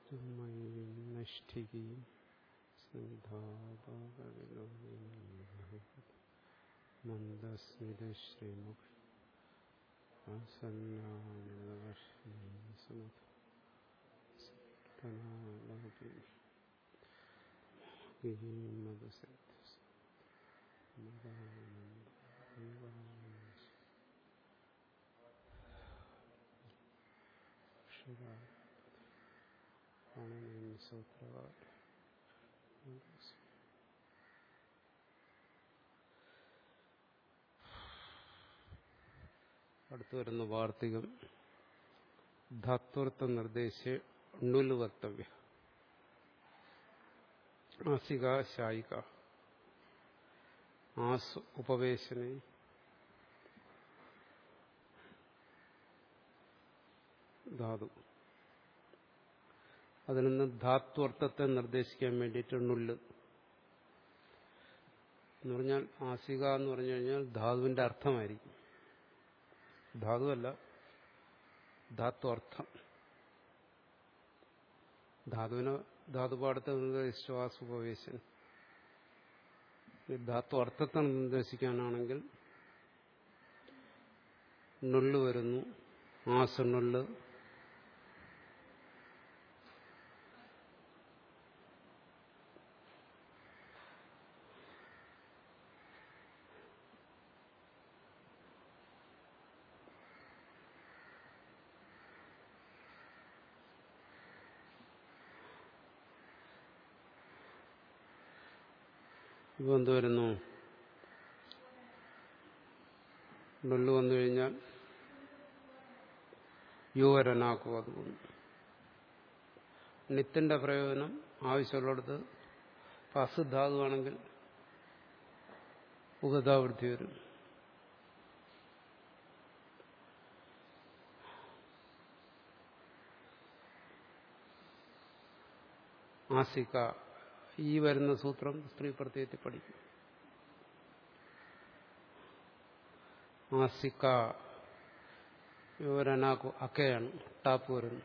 നഷ്ടികി മന്ദസ്മിതശ്രീമുഖ സൂത്രകാർ അടുത്തു വരുന്ന വാർത്തികം ധാത്വർത്ഥ നിർദ്ദേശ ണുൽ വക്തവ്യ ആസിക ശായിക ആസ് ഉപവേശനെ ധാതു അതിൽ നിന്ന് ധാത്വർത്ഥത്തെ നിർദ്ദേശിക്കാൻ വേണ്ടിയിട്ട് ണുല്ല് എന്ന് പറഞ്ഞാൽ ആസിക എന്ന് പറഞ്ഞു കഴിഞ്ഞാൽ ധാതുവിന്റെ അർത്ഥമായിരിക്കും ധാതുവല്ല ധാത്വർത്ഥം ധാതുവിനെ ധാതുപാഠത്തെ ശ്വാസോപവേശൻ ധാത്വ അർത്ഥത്തെ നിർദ്ദേശിക്കാനാണെങ്കിൽ നുള്ളു വരുന്നു ആസനുള്ള് ഇപ്പൊ എന്ത് വരുന്നു നുള്ളു വന്നു കഴിഞ്ഞാൽ യുവരനാക്കും അത് വന്നു നിത്തിന്റെ പ്രയോജനം ആവശ്യമുള്ളിടത്ത് അസുധാതുവാണെങ്കിൽ ഉഗതാവൃത്തി വരും ആസിക ഈ വരുന്ന സൂത്രം സ്ത്രീ പ്രത്യയത്തിൽ പഠിക്കും ആസിക വിവരനാക്കു അക്കയാണ് ടാപ്പ് വരുന്നു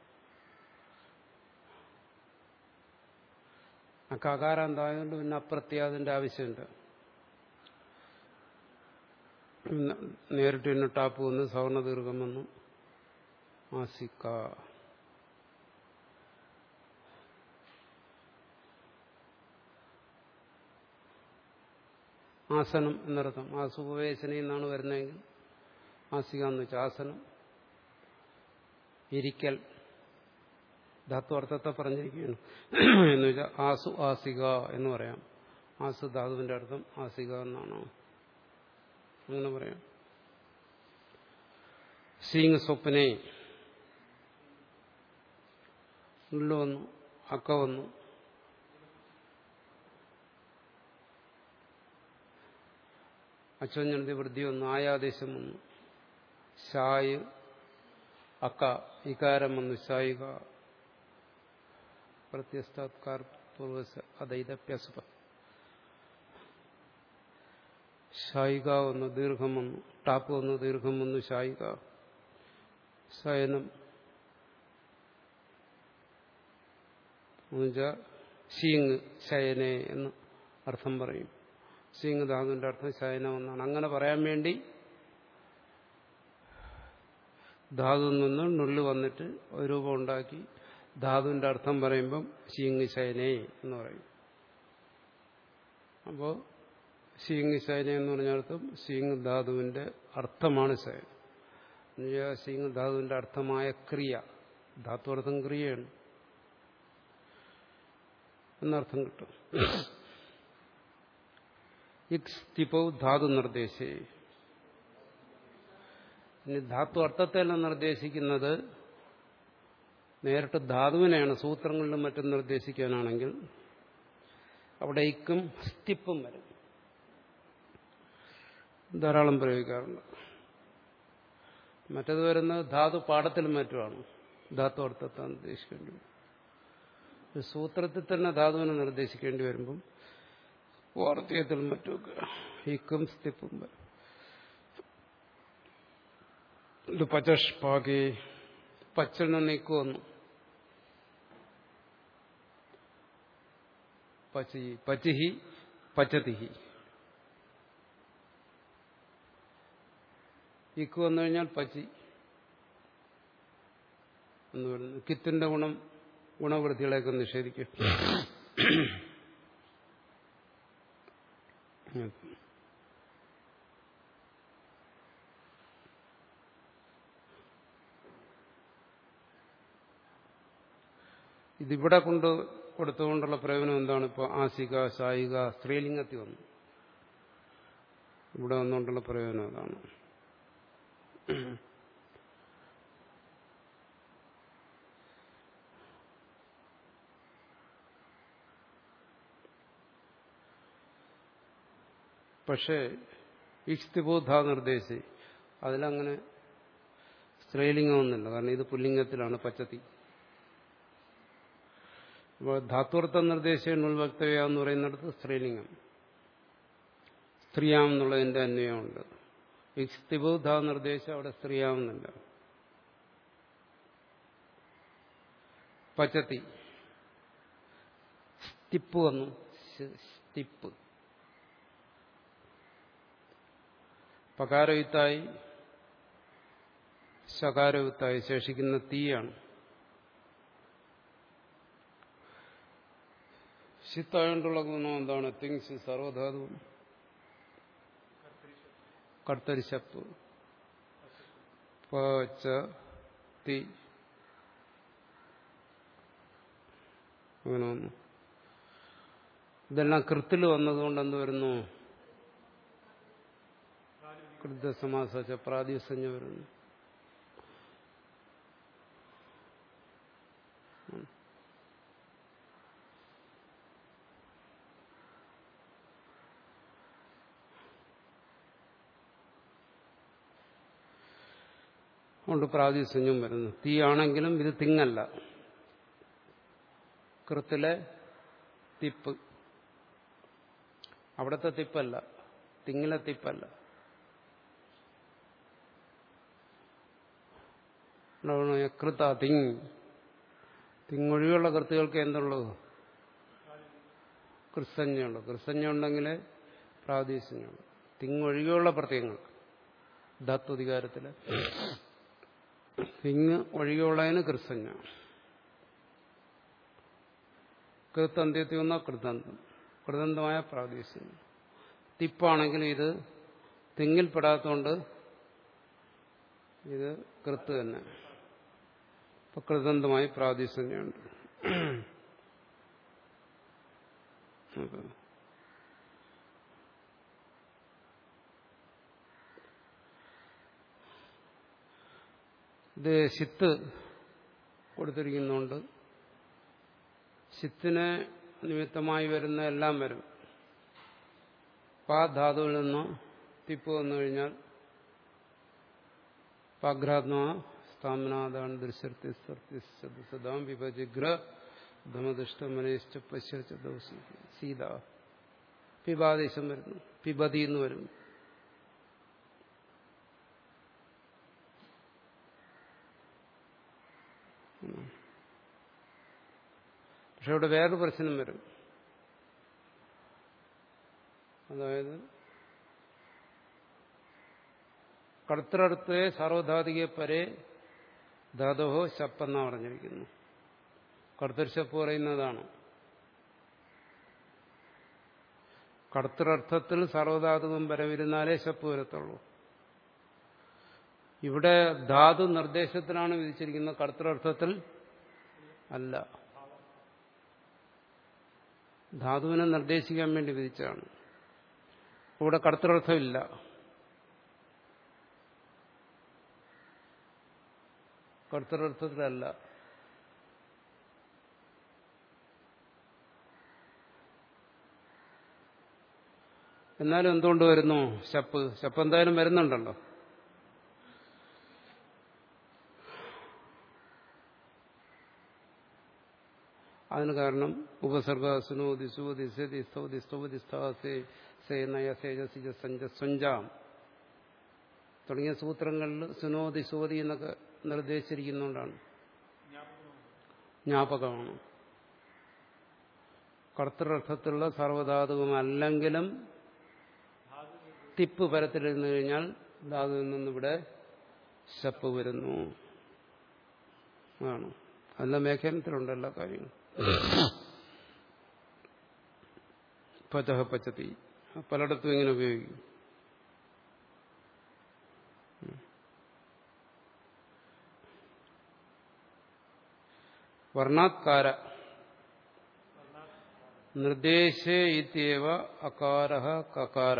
അക്ക അകാരം എന്തായതുകൊണ്ട് പിന്നെ അപ്രത്യാതിന്റെ ആവശ്യമുണ്ട് നേരിട്ട് തന്നെ ടാപ്പ് വന്ന് സവർണ ദീർഘം വന്നു ആസിക്ക ആസനം എന്നർത്ഥം ആ സുപവേശന എന്നാണ് വരുന്നതെങ്കിൽ ആസിക എന്ന് വെച്ചാൽ ആസനം ഇരിക്കൽ ധാത്വർത്ഥത്തെ പറഞ്ഞിരിക്കുകയാണ് എന്ന് വെച്ചാൽ ആസു ആസിക എന്ന് പറയാം ആസു ധാതുവിന്റെ അർത്ഥം ആസിക എന്നാണോ അങ്ങനെ പറയാം സീങ് സ്വപ്നെ ഉള്ളു വന്നു അക്ക വന്നു അച്ഛഞ്ഞി വൃദ്ധി വന്നു ആയാദേശം വന്നു ഷായ് അക്ക ഇകാരം വന്നു ഷായിക പ്രത്യസ്താത്കാർ പൂർവസ അതൈതപ്യസുപ ഷായിക വന്നു ദീർഘം വന്നു ടാപ്പ് വന്നു ദീർഘം വന്നു ഷായിക ശയനം എന്നുവെച്ചാൽ ഷീങ് ശയനെ എന്ന് അർത്ഥം പറയും സീങ് ധാതുവിന്റെ അർത്ഥം ശയനം എന്നാണ് അങ്ങനെ പറയാൻ വേണ്ടി ധാതുവിൽ നിന്ന് നുള്ളു വന്നിട്ട് ഒരു രൂപം ഉണ്ടാക്കി ധാതുവിന്റെ അർത്ഥം പറയുമ്പം ശീങ് ശയനേ എന്ന് പറയും അപ്പോൾ ശീങ് ശയന എന്ന് പറഞ്ഞ അർത്ഥം ശീങ് ധാതുവിന്റെ അർത്ഥമാണ് ശയനം എന്നുവെച്ചാൽ ശീങ് ധാതുവിന്റെ അർത്ഥമായ ക്രിയ ധാത്വർത്ഥം ക്രിയയാണ് എന്നർത്ഥം കിട്ടും ഇക്സ്തിപൗ ധാതു നിർദ്ദേശേ ഇനി ധാതു അർത്ഥത്തെല്ലാം നിർദ്ദേശിക്കുന്നത് നേരിട്ട് ധാതുവിനെയാണ് സൂത്രങ്ങളിലും മറ്റും നിർദ്ദേശിക്കാനാണെങ്കിൽ അവിടെ ഇക്കും സ്റ്റിപ്പും വരും ധാരാളം പ്രയോഗിക്കാറുണ്ട് മറ്റത് വരുന്നത് ധാതു പാഠത്തിലും മറ്റുമാണ് ധാതു അർത്ഥത്തെ നിർദ്ദേശിക്കേണ്ടി വരും സൂത്രത്തിൽ തന്നെ ധാതുവിനെ നിർദ്ദേശിക്കേണ്ടി വരുമ്പം വാർത്തയത്തിലും മറ്റുമൊക്കെ ഇക്കും സ്തിപ്പും വരും ഇത് പച്ചഷ്പാകി പച്ചൽ നിന്ന് ഇക്ക് വന്നു പച്ചി പച്ചിഹി പച്ചതിഹി ഇക്ക് വന്നു കഴിഞ്ഞാൽ പച്ചി എന്ന് പറയുന്നു കിത്തിന്റെ ഗുണം ഗുണവൃത്തികളെയൊക്കെ നിഷേധിക്കും ഇതിവിടെ കൊണ്ട് കൊടുത്തുകൊണ്ടുള്ള പ്രയോജനം എന്താണ് ഇപ്പോൾ ആസിക സായിക സ്ത്രീലിംഗത്തിൽ വന്നു ഇവിടെ വന്നുകൊണ്ടുള്ള പ്രയോജനം അതാണ് പക്ഷേ ഇഷ്തിബോധ നിർദ്ദേശി അതിലങ്ങനെ സ്ത്രീലിംഗമൊന്നുമില്ല കാരണം ഇത് പുല്ലിംഗത്തിലാണ് പച്ചത്തി അപ്പോൾ ധാത്വർത്ഥ നിർദ്ദേശം ഉൾവക്തവ്യ എന്ന് പറയുന്നിടത്ത് സ്ത്രീലിംഗം സ്ത്രീയാം എന്നുള്ളതിന്റെ അന്വയമുണ്ട് ഇഷ്തിബോധ നിർദ്ദേശം അവിടെ സ്ത്രീയാവുന്നില്ല പച്ചത്തി സ്റ്റിപ്പ് വന്നു സ്റ്റിപ്പ് പകാരയുത്തായി ശകാരയുത്തായി ശേഷിക്കുന്ന തീയാണ് ശിത്തായോണ്ടുള്ള ഗുണം എന്താണ് തിങ്സ് സർവധാതുവും കർത്തരിശപ്പ് പച്ച തീ അങ്ങനെ വന്നു ഇതെല്ലാം കൃത്തിൽ വന്നതുകൊണ്ട് എന്ത് വരുന്നു കൃതസമാസ പ്രാതിസഞ്ജ വരുന്നു അതുകൊണ്ട് പ്രാതിസഞ്ജം വരുന്നു തീയാണെങ്കിലും ഇത് തിങ്ങല്ല കൃത്തിലെ തിപ്പ് അവിടുത്തെ തിപ്പല്ല തിങ്ങിലെ തിപ്പല്ല കൃത തിങ് തിങ്ങൊഴിയുള്ള കൃത്തുകൾക്ക് എന്തുള്ളൂ കൃസഞ്ജയുള്ളൂ കൃസഞ്ജ ഉണ്ടെങ്കിൽ പ്രാദേശികമുള്ളൂ തിങ്ങൊഴികെയുള്ള പ്രത്യയങ്ങൾക്ക് ധാത്വധികാരത്തില് തിങ് ഒഴികെയുള്ളതിന് കൃസഞ്ജ കൃത്തന്ത്യത്തിൽ വന്നാൽ കൃതന്തം കൃതന്തമായ പ്രാദേശികം തിപ്പാണെങ്കിൽ ഇത് തിങ്ങിൽപ്പെടാത്തതുകൊണ്ട് ഇത് കൃത്ത് തന്നെ ഇപ്പൊ കൃതന്തമായി പ്രാദേശികമുണ്ട് ഇത് ശിത്ത് കൊടുത്തിരിക്കുന്നുണ്ട് ശിത്തിനെ നിമിത്തമായി വരുന്ന എല്ലാം വരും പാ ധാതുവിൽ നിന്ന് തിപ്പ് വന്നു കഴിഞ്ഞാൽ പാഘ്രാത്മ സ്ഥാപനാദാണ് ദൃശ്യർത്തി സദാം വിഭജിഗ്ര ധമദുഷ്ടമനേശ്ച പശ്യച്ച ദോഷി സീത പിബാദേശം വരുന്നു പിബതി എന്ന് വരും പക്ഷെ ഇവിടെ വേറൊരു പ്രശ്നം വരും അതായത് കടുത്തടുത്തേ സർവധാതികെ പരെ ധാതോഹോ ശപ്പെന്നാ പറഞ്ഞിരിക്കുന്നു കടുത്തർ ശപ്പ് പറയുന്നതാണ് കടുത്തരർത്ഥത്തിൽ സർവധാതുകം വരവിരുന്നാലേ ശപ്പ് വരത്തുള്ളൂ ഇവിടെ ധാതു നിർദ്ദേശത്തിലാണ് വിധിച്ചിരിക്കുന്നത് കടുത്തരർത്ഥത്തിൽ അല്ല ധാതുവിനെ നിർദ്ദേശിക്കാൻ വേണ്ടി വിധിച്ചതാണ് ഇവിടെ കടുത്തരർത്ഥമില്ല കടുത്തരർത്ഥത്തിലല്ല എന്നാലും എന്തുകൊണ്ട് വരുന്നു ശപ്പ് ശപ്പ് എന്തായാലും വരുന്നുണ്ടല്ലോ അതിന് കാരണം ഉപസർഗ സുനോതി സുവതി സതി സ്തൗതി സ്തൗതി സ്ഥാസേ സേ നയ സേജസിജ സഞ്ച സ്വഞ്ചാം തുടങ്ങിയ സൂത്രങ്ങളിൽ സുനോതി സുവതി എന്നൊക്കെ നിർദ്ദേശിച്ചിരിക്കുന്നതുകൊണ്ടാണ് ജ്ഞാപകമാണ് കർത്തൃർത്ഥത്തിലുള്ള സർവധാതുകമല്ലെങ്കിലും തിപ്പ് പരത്തിലിരുന്നു കഴിഞ്ഞാൽ ധാതുവിൽ നിന്നിവിടെ ശപ്പ് വരുന്നു ആണ് അല്ല വ്യാഖ്യാനത്തിലുണ്ട് എല്ലാ കാര്യങ്ങളും പചഹ പച്ചത്തി പലയിടത്തും ഇങ്ങനെ ഉപയോഗിക്കും വർണ്ണാത്കാര നിർദ്ദേശേ ഇത്യവ അകാര കകാര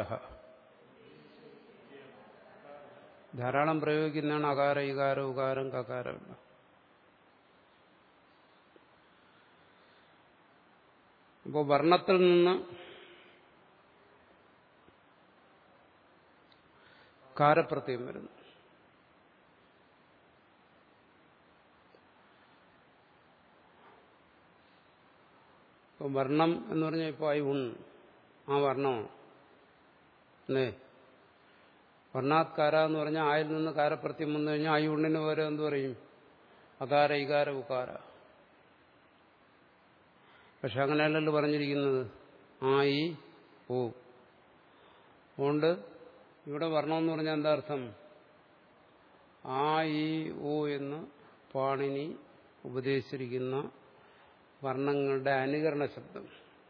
ധാരാളം പ്രയോഗിക്കുന്നതാണ് അകാര ഇകാര ഉകാരം കകാരം അപ്പോൾ വർണ്ണത്തിൽ നിന്ന് കാരപ്രത്യം വരുന്നു ഇപ്പൊ വർണ്ണം എന്ന് പറഞ്ഞാൽ ഇപ്പോൾ ഐ ഉൺ ആ വർണ്ണമാണ് അല്ലേ വർണ്ണാത്കാര എന്ന് പറഞ്ഞാൽ ആയിൽ നിന്ന് കാരപ്രത്യം വന്നു കഴിഞ്ഞാൽ ഐ ഉണ്ണിന് പകരം എന്ത് പറയും അകാര ഇകാര ഉകാര പക്ഷെ അങ്ങനെയല്ലല്ലോ പറഞ്ഞിരിക്കുന്നത് ആ ഈ ഓ അതുകൊണ്ട് ഇവിടെ വർണ്ണമെന്ന് പറഞ്ഞാൽ എന്താ അർത്ഥം ആ ഈ ഓ എന്ന് പാണിനി ഉപദേശിച്ചിരിക്കുന്ന വർണ്ണങ്ങളുടെ അനുകരണ ശബ്ദം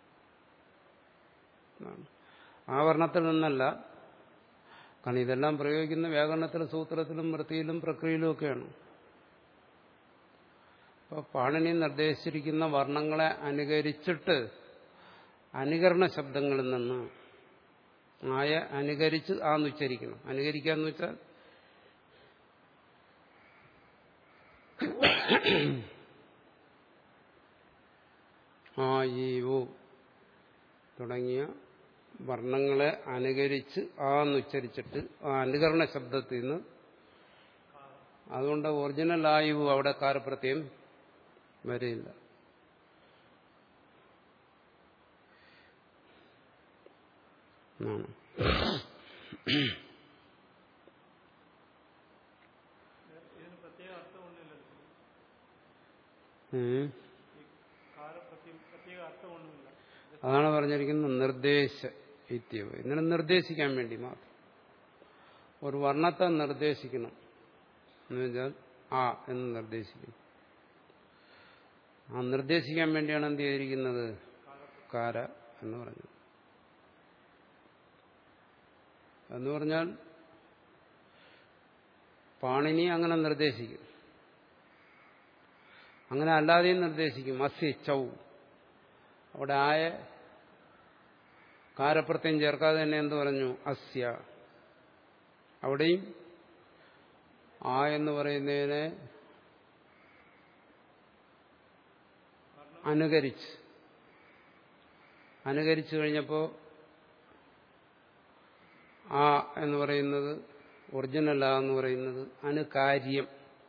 ആ വർണ്ണത്തിൽ നിന്നല്ല കാരണം ഇതെല്ലാം പ്രയോഗിക്കുന്ന വ്യാകരണത്തിലും സൂത്രത്തിലും വൃത്തിയിലും പ്രക്രിയയിലും ഒക്കെയാണ് അപ്പോൾ പാണിനി നിർദ്ദേശിച്ചിരിക്കുന്ന വർണ്ണങ്ങളെ അനുകരിച്ചിട്ട് അനുകരണ ശബ്ദങ്ങളിൽ നിന്ന് ആയ അനുകരിച്ച് ആന്ന് ഉച്ചരിക്കണം അനുകരിക്കാന്ന് വെച്ചാൽ ആ ഈ ഓ തുടങ്ങിയ വർണ്ണങ്ങളെ അനുകരിച്ച് ആന്നുച്ചരിച്ചിട്ട് ആ അനുകരണ ശബ്ദത്തിൽ നിന്ന് അതുകൊണ്ട് ഒറിജിനൽ ആയുവ് അവിടെ കാരപ്രത്യം വരില്ല ഇതിന് പ്രത്യേക അർത്ഥമൊന്നുമില്ലല്ലോ ഉം. കാലപ്രത്യം പ്രത്യേക അർത്ഥമൊന്നുമില്ല അതാണ് പറഞ്ഞിരിക്കുന്നത് നിർദ്ദേശ ഇത്യവ ഇതിനെ നിർദ്ദേശിക്കാൻ വേണ്ടി മാത്രം ഒരു വർണ്ണത്തെ നിർദ്ദേശിക്കണം എന്ന് വെച്ചാൽ ആ എന്ന് നിർദ്ദേശിക്കണം ആ നിർദ്ദേശിക്കാൻ വേണ്ടിയാണ് എന്ത് ചെയ്തിരിക്കുന്നത് കാര എന്ന് പറഞ്ഞത് എന്ന് പറഞ്ഞാൽ പാണിനി അങ്ങനെ നിർദ്ദേശിക്കും അങ്ങനെ അല്ലാതെയും നിർദ്ദേശിക്കും അസ്യ ചൗ അവിടെ ആയ കാരപ്രത്യം ചേർക്കാതെ തന്നെ എന്ത് പറഞ്ഞു അസ്യ അവിടെയും ആ എന്ന് പറയുന്നതിനെ അനുകരിച്ച് അനുകരിച്ചു കഴിഞ്ഞപ്പോൾ ആ എന്ന് പറയുന്നത് ഒറിജിനൽ ആ എന്ന് പറയുന്നത് അനുകാര്യം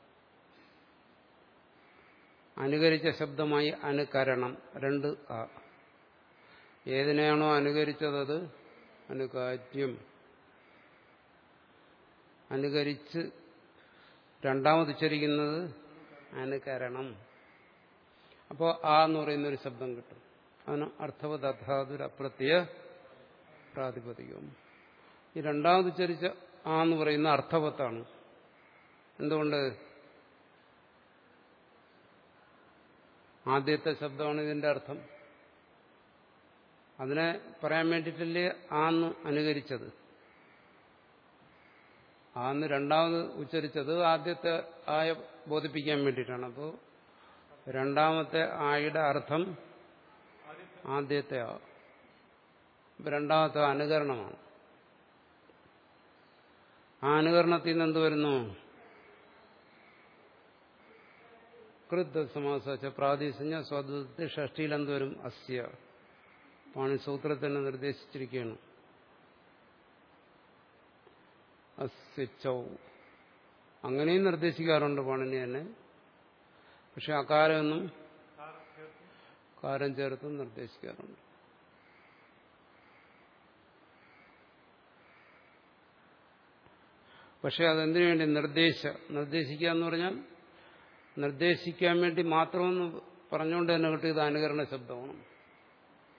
അനുകരിച്ച ശബ്ദമായി അനുകരണം രണ്ട് ആ ഏതിനെയാണോ അനുകരിച്ചത് അനുകാര്യം അനുകരിച്ച് രണ്ടാമത് ഉച്ചരിക്കുന്നത് അനുകരണം അപ്പോൾ ആ എന്ന് പറയുന്ന ഒരു ശബ്ദം കിട്ടും അതിന് അർത്ഥവധാതുരപ്രത്യ പ്രാതിപതികം ഈ രണ്ടാമത് ഉച്ചരിച്ച ആ എന്ന് പറയുന്ന അർത്ഥവത്താണ് എന്തുകൊണ്ട് ആദ്യത്തെ ശബ്ദമാണ് ഇതിന്റെ അർത്ഥം അതിനെ പറയാൻ വേണ്ടിയിട്ടല്ലേ ആന്ന് അനുകരിച്ചത് ആന്ന് രണ്ടാമത് ഉച്ചരിച്ചത് ആദ്യത്തെ ആയ ബോധിപ്പിക്കാൻ വേണ്ടിയിട്ടാണ് അപ്പോൾ രണ്ടാമത്തെ ആയുടെ അർത്ഥം ആദ്യത്തെ ആ ഇപ്പൊ രണ്ടാമത്തെ അനുകരണമാണ് ആ അനുകരണത്തിൽ നിന്ന് എന്ത് വരുന്നു കൃത് സമാസ പ്രാദേശിക സ്വതന്ത്രത്തിൽ ഷഷ്ടിയിൽ എന്ത് വരും അസ്യ പാണി സൂത്രത്തിന് നിർദ്ദേശിച്ചിരിക്കുകയാണ് അസ്യച്ചൗ അങ്ങനെയും നിർദ്ദേശിക്കാറുണ്ട് പാണിനി തന്നെ പക്ഷെ അകാരമൊന്നും കാരം ചേർത്തും നിർദ്ദേശിക്കാറുണ്ട് പക്ഷെ അതെന്തിനു വേണ്ടി നിർദ്ദേശ നിർദ്ദേശിക്കുക എന്ന് പറഞ്ഞാൽ നിർദ്ദേശിക്കാൻ വേണ്ടി മാത്രമെന്ന് പറഞ്ഞുകൊണ്ട് തന്നെ കിട്ടിയത് അനുകരണ ശബ്ദമാണ്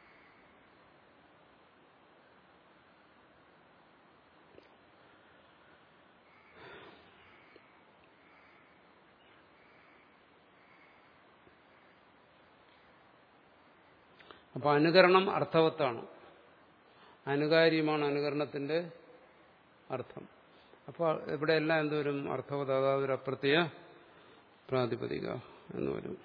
അപ്പൊ അനുകരണം അർത്ഥവത്താണ് അനുകാര്യമാണ് അനുകരണത്തിന്റെ അർത്ഥം അപ്പോൾ ഇവിടെയെല്ലാം എന്തോരും അർത്ഥവത അതായത് ഒരു അപ്രത്യ പ്രാതിപതിക എന്ന് വരും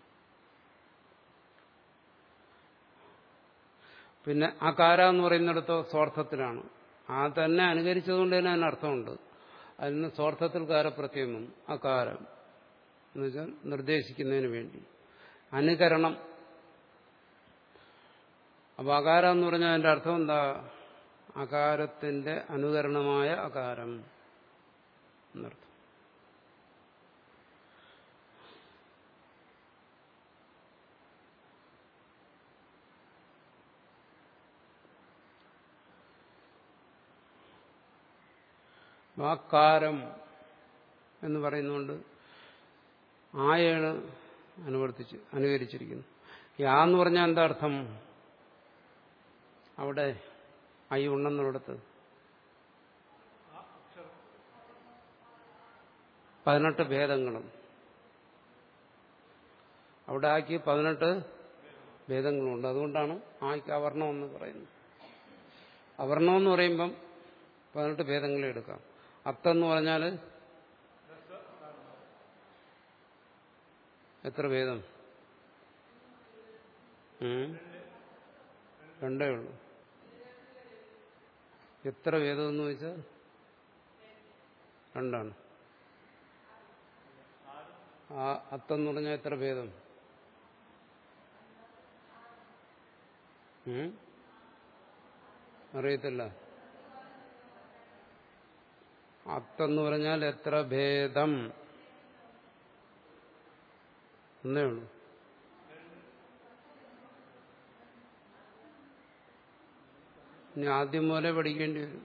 പിന്നെ അകാര എന്ന് പറയുന്നിടത്തോ സ്വാർത്ഥത്തിലാണ് ആ തന്നെ അനുകരിച്ചതുകൊണ്ട് തന്നെ അതിന് അർത്ഥമുണ്ട് അതിൽ നിന്ന് സ്വാർത്ഥത്തിൽ കാരപ്രത്യം വന്നു അകാരം എന്ന് വെച്ചാൽ നിർദ്ദേശിക്കുന്നതിന് വേണ്ടി അനുകരണം അപ്പൊ അകാരം എന്ന് പറഞ്ഞാൽ അതിന്റെ അർത്ഥം എന്താ അകാരത്തിന്റെ അനുകരണമായ അകാരം എന്നർത്ഥം വാക്കാരം എന്ന് പറയുന്നുകൊണ്ട് ആയാണ് അനുവർത്തിച്ച് അനുകരിച്ചിരിക്കുന്നു യാ എന്ന് പറഞ്ഞാൽ എന്താ അർത്ഥം അവിടെ ഐ ഉണ്ടെന്നുള്ളിടത്ത് പതിനെട്ട് ഭേദങ്ങളും അവിടെ ആക്കി പതിനെട്ട് ഭേദങ്ങളുണ്ട് അതുകൊണ്ടാണ് ആയ്ക്ക് അവർണം എന്ന് പറയുന്നത് അവർണം എന്ന് പറയുമ്പം പതിനെട്ട് ഭേദങ്ങളെ എടുക്കാം അത്തെന്ന് പറഞ്ഞാൽ എത്ര ഭേദം ഉം? രണ്ടേ ഉള്ളൂ എത്ര ഭേദം എന്ന് വെച്ചാൽ രണ്ടാണ് ആ അത്തെന്ന് പറഞ്ഞാൽ എത്ര ഭേദം ഉം? അറിയത്തില്ല അത്തെന്ന് പറഞ്ഞാൽ എത്ര ഭേദം ഒന്നേ ഉള്ളൂ ഇനി ആദ്യം പോലെ പഠിക്കേണ്ടി വരും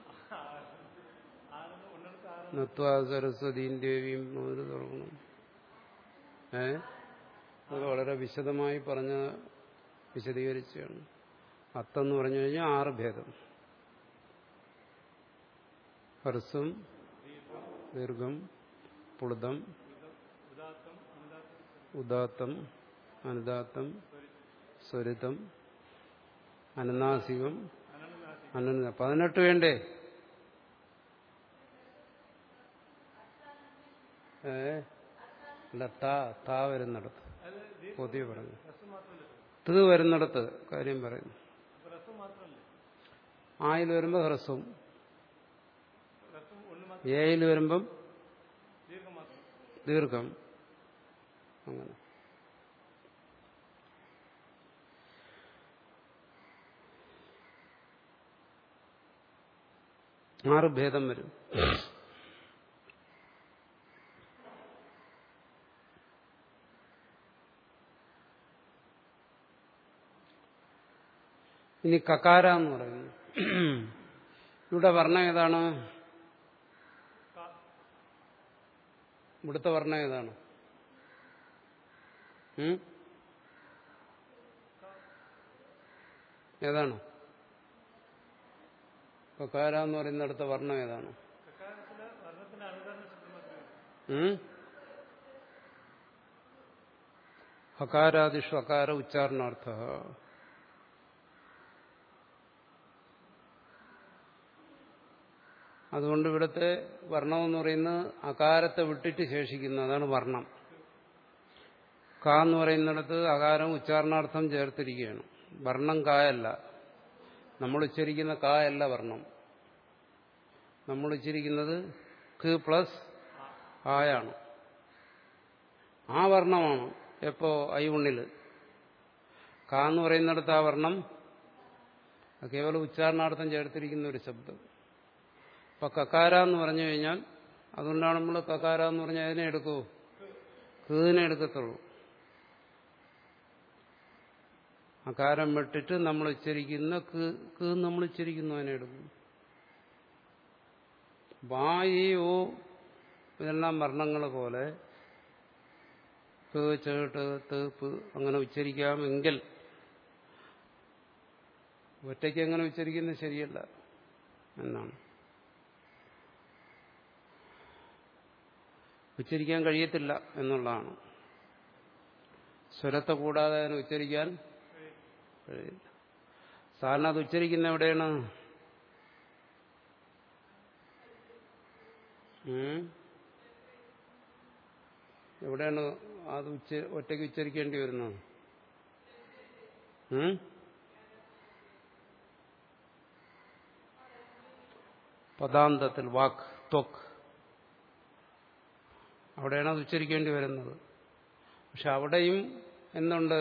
നത്വാ സരസ്വതീം ദേവിയും മുതൽ തുടങ്ങണം ഏ അത് വളരെ വിശദമായി പറഞ്ഞ വിശദീകരിച്ചാണ് അത്തെന്ന് പറഞ്ഞു കഴിഞ്ഞാൽ ആറ് ഭേദം ഹർസം ദീർഘം പുളുതം ഉദാത്തം അനുദാത്തം സ്വരിതം അനനാസികം അനന പതിനെട്ട് വേണ്ടേ ഏ അല്ല താ താ വരുന്നിടത്ത് പൊതിയ പറഞ്ഞു ഇത് വരുന്നിടത്ത് കാര്യം പറയുന്നു അപ്പൊ രസം മാത്രമല്ലേ ആയിൽ വരുമ്പോൾ ഹ്രസ്വം രസം ഒന്ന് മാത്രം ഏയിൽ വരുമ്പം ദീർഘം മാത്രം ദീർഘം അങ്ങനെ ആറ് ഭേദം വരും ഇനി കക്കാര എന്ന് പറയുന്നു ഇവിടെ വർണ്ണം ഏതാണ് ഇവിടുത്തെ വർണ്ണം ഏതാണ് ഉം? ഏതാണ് കക്കാര എന്ന് പറയുന്നിടത്തെ വർണ്ണം ഏതാണ് കക്കാരത്തില് വർണ്ണത്തിന്റെ അനുകരണ ശബ്ദം മാത്രമേ ഉം? ഹകാരാദിഷു അകാര ഉച്ചാരണാർത്ഥ അതുകൊണ്ട് ഇവിടുത്തെ വർണ്ണം എന്ന് പറയുന്നത് അകാരത്തെ വിട്ടിട്ട് ശേഷിക്കുന്നു അതാണ് വർണ്ണം ക എന്ന് പറയുന്നിടത്ത് അകാരം ഉച്ചാരണാർത്ഥം ചേർത്തിരിക്കുകയാണ് വർണ്ണം കായല്ല നമ്മൾ ഉച്ചരിക്കുന്ന കായല്ല വർണ്ണം നമ്മൾ ഉച്ചരിക്കുന്നത് ക പ്ലസ് ആയാണ് ആ വർണ്ണമാണ് എപ്പോ ഐ ഉണ്ണില് ക എന്ന് പറയുന്നിടത്ത് ആ വർണ്ണം അത് കേവലം ഉച്ചാരണാർത്ഥം ചേർത്തിരിക്കുന്ന ഒരു ശബ്ദം ഇപ്പൊ കക്കാര എന്ന് പറഞ്ഞു കഴിഞ്ഞാൽ അതുകൊണ്ടാണ് നമ്മൾ കക്കാര എന്ന് പറഞ്ഞാൽ അതിനെ എടുക്കൂ കീതിനെ എടുക്കത്തുള്ളൂ അകാരം വിട്ടിട്ട് നമ്മൾ ഉച്ചരിക്കുന്ന കീ നമ്മൾ ഉച്ചരിക്കുന്നു അതിനെ എടുക്കും വായി ഓ ഇതെല്ലാം വർണ്ണങ്ങൾ പോലെ ക് ചേട്ട് തേപ്പ് അങ്ങനെ ഉച്ചരിക്കാമെങ്കിൽ ഒറ്റയ്ക്ക് എങ്ങനെ ഉച്ചരിക്കുന്നത് ശരിയല്ല എന്നാണ് ഉച്ചരിക്കാൻ കഴിയത്തില്ല എന്നുള്ളതാണ് സ്വരത്തെ കൂടാതെ അതിനെ ഉച്ചരിക്കാൻ കഴിയില്ല സാറിന് അത് ഉച്ചരിക്കുന്ന എവിടെയാണ് ഉം? എവിടെയാണ് അത് ഉച്ച ഒറ്റയ്ക്ക് ഉച്ചരിക്കേണ്ടി വരുന്നത് ഉം? പദാന്തത്തിൽ വാക്ക് ത്വക്ക് അവിടെയാണ് അത് ഉച്ചരിക്കേണ്ടി വരുന്നത് പക്ഷെ അവിടെയും എന്തുണ്ട്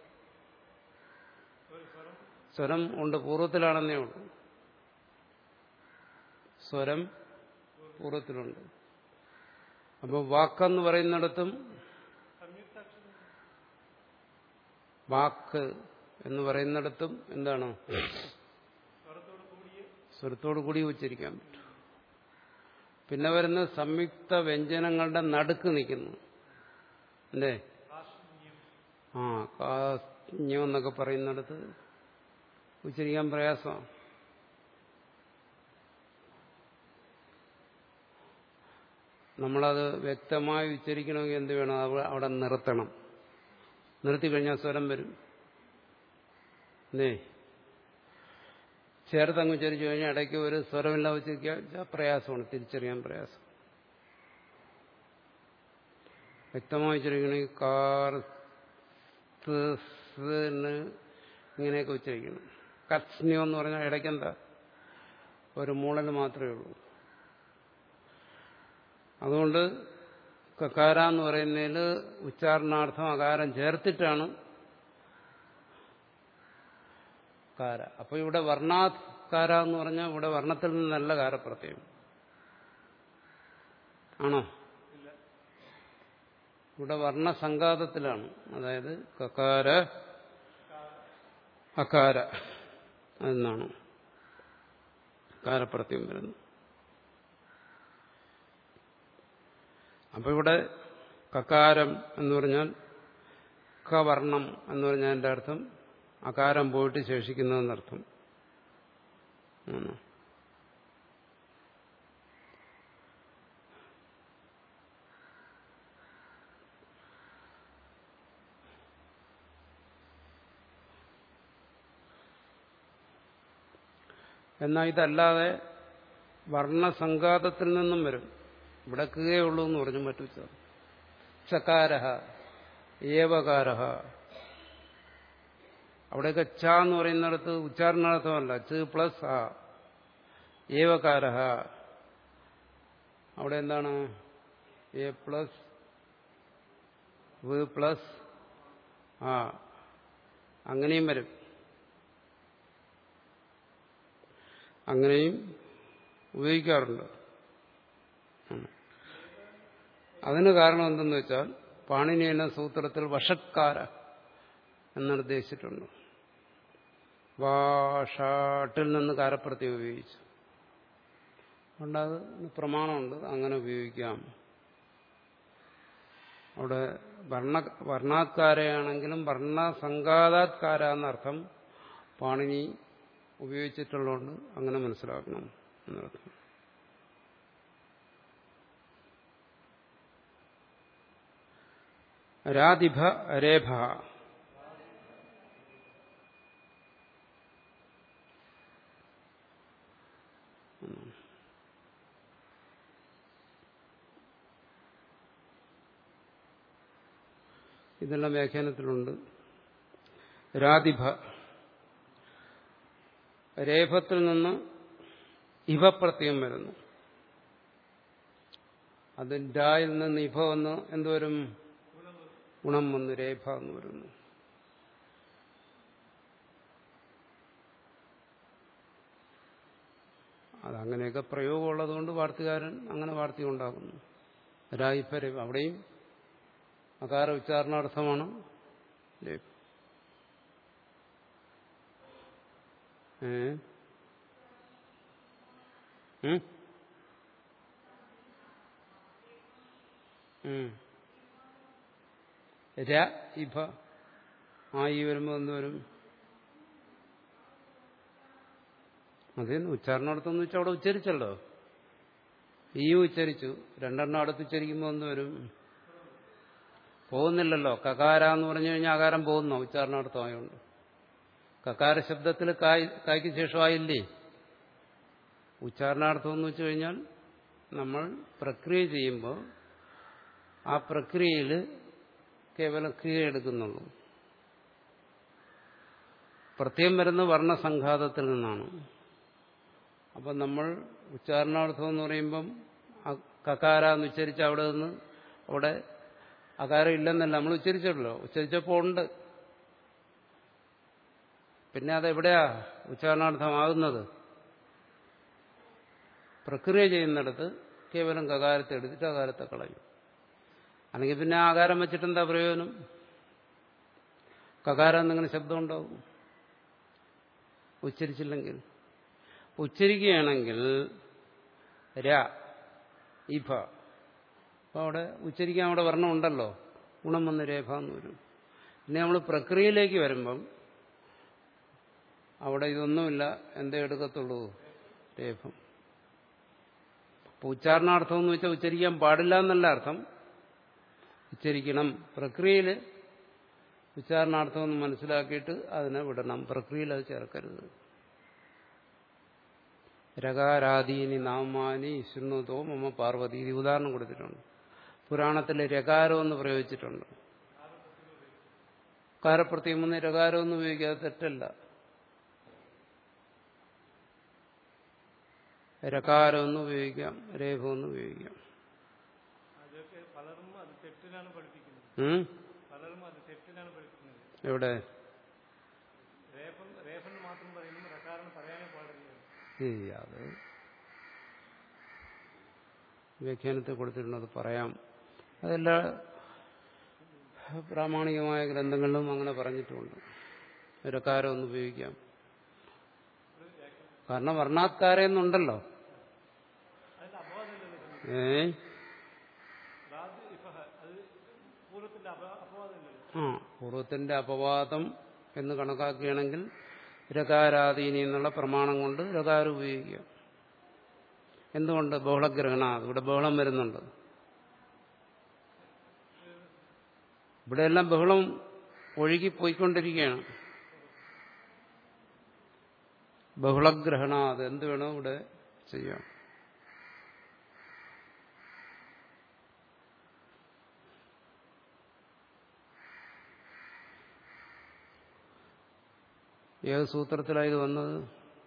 സ്വരം ഉണ്ട് പൂർവ്വത്തിലാണെന്നേ ഉള്ളൂ സ്വരം പൂർവ്വത്തിലുണ്ട് അപ്പോൾ വാക്കെന്ന് പറയുന്നിടത്തും വാക്ക് എന്ന് പറയുന്നിടത്തും എന്താണ് സ്വരത്തോടു കൂടി ഉച്ചരിക്കാൻ പറ്റും പിന്നെ വരുന്ന സംയുക്ത വ്യഞ്ജനങ്ങളുടെ നടുക്ക് നിൽക്കുന്നു അല്ലേ ആ കാഞ്ഞം എന്നൊക്കെ പറയുന്നിടത്ത് ഉച്ചരിക്കാൻ പ്രയാസമാണ് നമ്മളത് വ്യക്തമായി ഉച്ചരിക്കണമെങ്കിൽ എന്ത് വേണം അവ- അവിടെ നിർത്തണം നിർത്തി കഴിഞ്ഞാൽ സ്വരം വരും അല്ലേ ചേർത്തങ്ങ് ഉച്ചരിച്ചു കഴിഞ്ഞാൽ ഇടയ്ക്ക് ഒരു സ്വരമില്ല ഉച്ചരിക്കാൻ പ്രയാസമാണ് തിരിച്ചറിയാൻ പ്രയാസം വ്യക്തമായി ഉച്ചരിക്കണമെങ്കിൽ കാർ സ്, സ് ന്ന് ഇങ്ങനെയൊക്കെ ഉച്ചരിക്കണം കത്സ്ന്യോ എന്ന് പറഞ്ഞാൽ ഇടയ്ക്കെന്താ ഒരു മൂളൽ മാത്രമേ ഉള്ളൂ അതുകൊണ്ട് കക്കാര എന്ന് പറയുന്നതിൽ ഉച്ചാരണാർത്ഥം അകാരം ചേർത്തിട്ടാണ് കാര അപ്പൊ ഇവിടെ വർണ്ണാകാര എന്ന് പറഞ്ഞാൽ ഇവിടെ വർണ്ണത്തിൽ നിന്നല്ല കാരപ്രത്യം ആണോ ഇവിടെ വർണ്ണസങ്കാതത്തിലാണ് അതായത് കക്കാര അകാര എന്നാണ് കാരപ്രത്യം വരുന്നത് അപ്പൊ ഇവിടെ കക്കാരം എന്ന് പറഞ്ഞാൽ കവർണം എന്ന് പറഞ്ഞാൽ അതിന്റെ അർത്ഥം അകാരം പോയിട്ട് ശേഷിക്കുന്നതെന്നർത്ഥം ആണ്. എന്നാൽ ഇതല്ലാതെ വർണ്ണസങ്കാതത്തിൽ നിന്നും വരും ഇവിടെ കീയേ ഉള്ളൂ എന്ന് പറഞ്ഞു മറ്റു ച- ചകാരഹ ഏവകാരഹ അവിടെയൊക്കെ ച എന്ന് പറയുന്നിടത്ത് ഉച്ചാരണാർത്ഥമല്ല ച് പ്ലസ് ആ ഏവകാരഹ അവിടെ എന്താണ് എ പ്ലസ് വ് പ്ലസ് ആ അങ്ങനെയും വരും അങ്ങനെയും ഉപയോഗിക്കാറുണ്ട് ഉം. അതിന് കാരണം എന്തെന്ന് വെച്ചാൽ പാണിനിയന സൂത്രത്തിൽ വഷക്കാര എന്ന് നിർദ്ദേശിച്ചിട്ടുണ്ട് വാഷാട്ടിൽ നിന്ന് കാരപ്രത്യം ഉപയോഗിച്ചു അതുകൊണ്ട് അത് പ്രമാണമുണ്ട് അങ്ങനെ ഉപയോഗിക്കാം അവിടെ വർണ്ണ വർണ്ണാത്കാരയാണെങ്കിലും വർണ്ണസങ്കാതാത്കാര എന്നർത്ഥം പാണിനി ഉപയോഗിച്ചിട്ടുള്ളതുകൊണ്ട് അങ്ങനെ മനസ്സിലാക്കണം എന്നർത്ഥം രാധിഭ രേഭ ഇതെല്ലാം വ്യാഖ്യാനത്തിലുണ്ട് രാധിഭ രേഭത്തിൽ നിന്ന് ഇവ പ്രത്യം വരുന്നു അത് ഡായിൽ നിന്ന് ഇഭ വന്ന് എന്തുവരും ഗുണം വന്ന് രേഖ എന്ന് വരുന്നു അതങ്ങനെയൊക്കെ പ്രയോഗമുള്ളതുകൊണ്ട് വാർത്തകാരൻ അങ്ങനെ വാർത്ത ഉണ്ടാക്കുന്നു രായിഫര അവിടെയും അകാര ഉച്ചാരണാർത്ഥമാണ് രേഖ ഏ ഉം? ഉം. ര ഇഭ ആ ഈ വരുമ്പോ എന്ത് വരും അതേ ഉച്ചാരണാർത്ഥം വെച്ചാൽ അവിടെ ഉച്ചരിച്ചല്ലോ ഈ ഉച്ചരിച്ചു രണ്ടെണ്ണം അടുത്ത് ഉച്ചരിക്കുമ്പോൾ എന്ത് വരും പോകുന്നില്ലല്ലോ കകാര എന്ന് പറഞ്ഞു കഴിഞ്ഞാൽ ആകാരം പോകുന്നോ ഉച്ചാരണാർത്ഥമായോണ്ട് കകാര ശബ്ദത്തിൽ കായ് കായ്ക്ക് ശേഷമായില്ലേ ഉച്ചാരണാർത്ഥം എന്ന് വെച്ച് കഴിഞ്ഞാൽ നമ്മൾ പ്രക്രിയ ചെയ്യുമ്പോൾ ആ പ്രക്രിയയിൽ കേവലം ക്രിയ എടുക്കുന്നുള്ളൂ പ്രത്യേകം വരുന്ന വർണ്ണസംഘാതത്തിൽ നിന്നാണ് അപ്പം നമ്മൾ ഉച്ചാരണാർത്ഥം എന്ന് പറയുമ്പം അ- കകാര എന്ന് ഉച്ചരിച്ച് അവിടെ നിന്ന് അവിടെ അകാരം ഇല്ലെന്നല്ല നമ്മൾ ഉച്ചരിച്ചല്ലോ ഉച്ചരിച്ചപ്പോൾ ഉണ്ട് പിന്നെ അതെവിടെയാ ഉച്ചാരണാർത്ഥമാകുന്നത് പ്രക്രിയ ചെയ്യുന്നിടത്ത് കേവലം കകാരത്തെ എടുത്തിട്ട് അകാരത്തെ കളയും അല്ലെങ്കിൽ പിന്നെ ആ ആകാരം വെച്ചിട്ട് എന്താ പ്രയോജനം കകാരം എന്നിങ്ങനെ ശബ്ദം ഉണ്ടാവും ഉച്ചരിച്ചില്ലെങ്കിൽ ഉച്ചരിക്കുകയാണെങ്കിൽ ര ഇഭ അപ്പോൾ അവിടെ ഉച്ചരിക്കാൻ അവിടെ വർണ്ണം ഉണ്ടല്ലോ ഗുണം വന്ന് രേഖ എന്ന് വരും പിന്നെ നമ്മൾ പ്രക്രിയയിലേക്ക് വരുമ്പം അവിടെ ഇതൊന്നുമില്ല എന്തേ എടുക്കത്തുള്ളൂ രേഖം അപ്പോൾ ഉച്ചാരണാർത്ഥം എന്ന് വെച്ചാൽ ഉച്ചരിക്കാൻ പാടില്ല എന്നല്ല അർത്ഥം ഉച്ചരിക്കണം പ്രക്രിയയിൽ ഉച്ചാരണാർത്ഥം എന്ന് മനസ്സിലാക്കിയിട്ട് അതിനെ വിടണം പ്രക്രിയയിൽ അത് ചേർക്കരുത് രകാരാദീനി നാമാനി ശൃണ്വതോ മമ പാർവതി ഇത് ഉദാഹരണം കൊടുത്തിട്ടുണ്ട് പുരാണത്തിൽ രകാരം എന്ന് പ്രയോഗിച്ചിട്ടുണ്ട് കാരപ്രത്യം ഒന്ന് രകാരം എന്ന് ഉപയോഗിക്കാതെ തെറ്റല്ല രകാരം എന്ന് ഉപയോഗിക്കാം രേഖ എന്ന് ഉപയോഗിക്കാം അതൊക്കെ പലരും അത് തെറ്റിലാണ് പഠിപ്പിക്കുന്നത് ഉം? പലരും അത് തെറ്റിലാണ് പഠിപ്പിക്കുന്നത് എവിടെ രേഫൻ രേഫൻ മാത്രം പറയുന്നു റക്കാരൻ പറയാനേ പാടില്ല ഏയ് അത് വ്യാഖ്യാനത്തിൽ കൊടുത്തിട്ടുണ്ട് അത് പറയാം അതെല്ലാ പ്രാമാണികമായ ഗ്രന്ഥങ്ങളിലും അങ്ങനെ പറഞ്ഞിട്ടുമുണ്ട് രക്കാരം ഒന്ന് ഉപയോഗിക്കാം കാരണം വർണ്ണാത്കാരെന്നുണ്ടല്ലോ അതിന്റെ അപവാദമില്ലല്ലോ ഏ റാദ് ഇഫഹ അത് പൂർവ്വത്തിന്റെ അപ അപവാദമില്ലല്ലോ ആ പൂർവ്വത്തിന്റെ അപവാദം എന്ന് കണക്കാക്കുകയാണെങ്കിൽ രകാരാധീനി എന്നുള്ള പ്രമാണം കൊണ്ട് രകാരം ഉപയോഗിക്കാം എന്തുകൊണ്ട് ബഹളഗ്രഹണ ഇവിടെ ബഹളം വരുന്നുണ്ട് ഇവിടെയെല്ലാം ബഹളം ഒഴുകി പോയിക്കൊണ്ടിരിക്കുകയാണ് ബഹുളഗ്രഹണ അത് എന്ത് വേണോ ഇവിടെ ചെയ്യാം ഏത് സൂത്രത്തിലാണ് ഇത് വന്നത്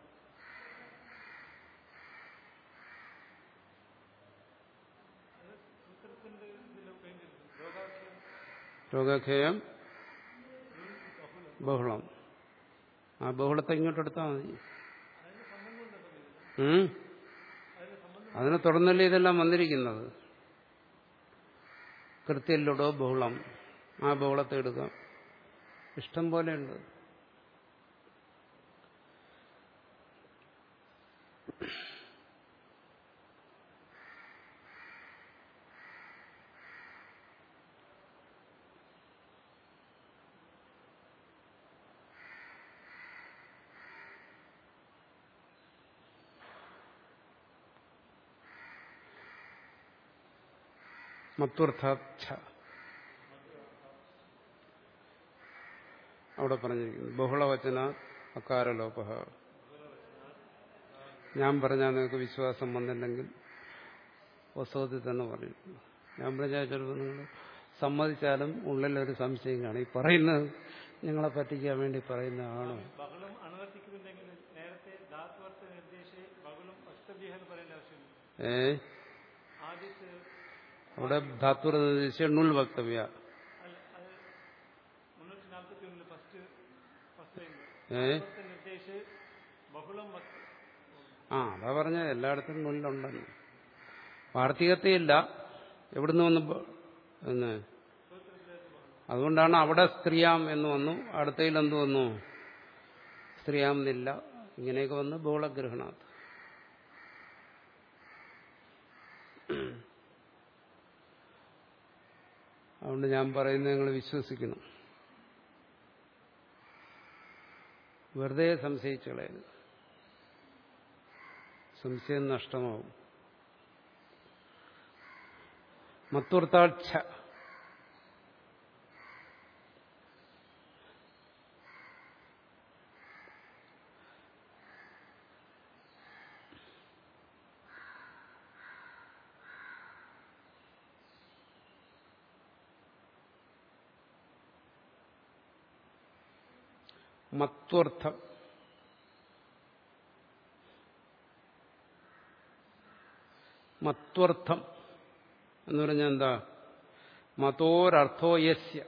രോഗാഖേയം ബഹുളം ആ ബഹുളത്തെ ഇങ്ങോട്ട് എടുത്താൽ മതി ഉം? അതിനെ തുടർന്നല്ലേ ഇതെല്ലാം വന്നിരിക്കുന്നത് കൃത്യല്ലടോ ബഹുളം ആ ബഹുളത്തെ എടുക്കാം ഇഷ്ടം പോലെ ഉണ്ട് മത്വർത്ഥാച്ഛ അവിടെ പറഞ്ഞിരിക്കുന്നു ബഹുളവചന അകാരലോപ ഞാൻ പറഞ്ഞാൽ നിങ്ങൾക്ക് വിശ്വാസം വന്നില്ലെങ്കിൽ പുസ്തകത്തിൽ തന്നെ പറഞ്ഞിട്ടുണ്ട് ഞാൻ പറഞ്ഞാൽ ചിലപ്പോൾ നിങ്ങൾ സമ്മതിച്ചാലും ഉള്ളിലൊരു സംശയം കാണും ഈ പറയുന്നത് നിങ്ങളെ പറ്റിക്കാൻ വേണ്ടി പറയുന്നതാണോ ബഹളം അനുവർത്തിക്കുന്നുണ്ടെങ്കിൽ നേരത്തെ ധാത്വർത്ഥ നിർദ്ദേശേ ബഹളം വക്തവ്യ എന്ന് പറയേണ്ട ആവശ്യമില്ല ഏ ആദ്യത്തെ അവിടെ ധാത്വ നുൾ വക്തവ്യ അല്ല അത് മുന്നൂറ്റി നാൽപ്പത്തി ഒന്നില് ഫസ്റ്റ് ഫസ്റ്റ് ലൈൻ ഏ ധാത്വർത്ഥ നിർദ്ദേശേ ബഹുളം വക്ത ആ അതാ പറഞ്ഞ എല്ലായിടത്തും നുള്ളുണ്ടെന്ന് വാർത്തികത്തെയില്ല എവിടുന്ന് വന്ന് ബ- എന്ന് അതുകൊണ്ടാണ് അവിടെ സ്ത്രീയാം എന്ന് വന്നു അടുത്തയിൽ എന്ത് വന്നു സ്ത്രീയാം എന്നില്ല ഇങ്ങനെയൊക്കെ വന്ന് ബഹുളഗ്രഹണാത്ത് അതുകൊണ്ട് ഞാൻ പറയുന്നത് നിങ്ങൾ വിശ്വസിക്കണം വെറുതെ സംശയിച്ചു കളയരുത് സംശയം നഷ്ടമാവും മത്തുർത്താക്ഷ മത്വർത്ഥം മത്വർത്ഥം എന്ന് പറഞ്ഞാൽ എന്താ മതോരർത്ഥോ യസ്യ